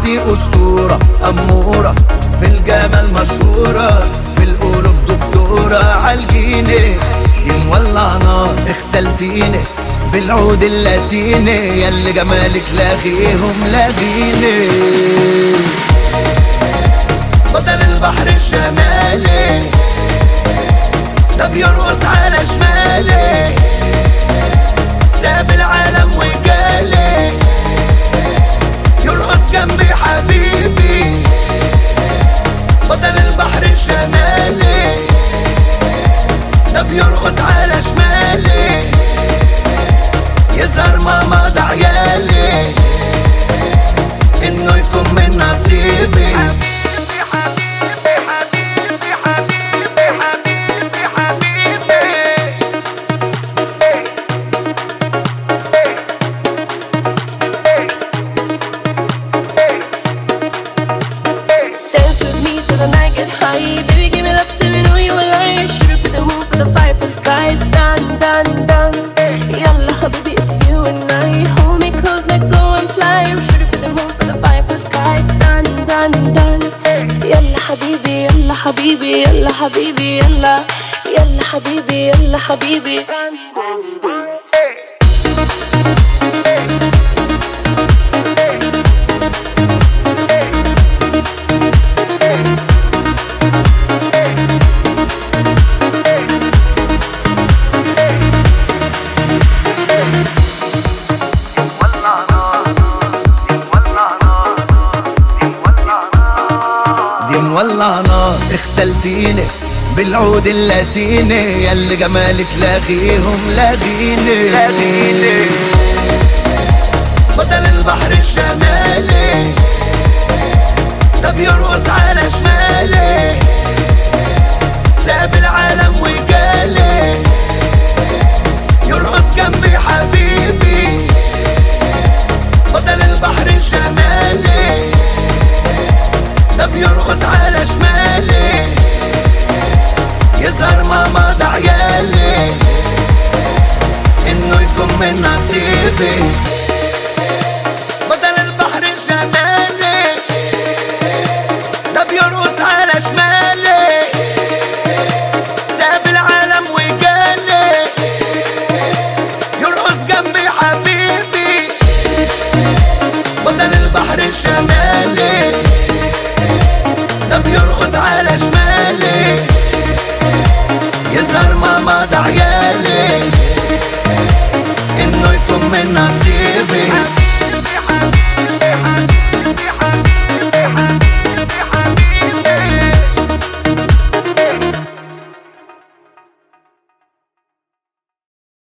انتي اسطورة امورة في الجمال مشهورة في القلوب دكتورة عالجيني دي مولع نار اختلتيني بالعود اللاتيني ياللي جمالك لاغيهم لاغيني بطل البحر الشمالي ده بيرقص على شمالي ساب العالم وجالي يرقص جنبي حبيبي بطل البحر الشمالي ده بيرقص على شمالي يظهر ماما ده عيالي انه يكون من نصيبي Dance with me till the night get high. Baby, give me love till me know you alive. Shoot it for the moon, for the fire, for the sky. It's done, done, done. Yalla, habibi, it's you and I. Hold me close, let go and fly. Shoot it for the moon, for the fire, for the sky. It's done, done, done. Yalla, habibi, yalla, habibi, yalla, habibi, yalla. Yalla, habibi, yalla, habibi. Done, done, done. دي مولع نار اختلتيني بالعود اللاتيني ياللي جمالك لاغيهم لاغيني بطل البحر الشمالي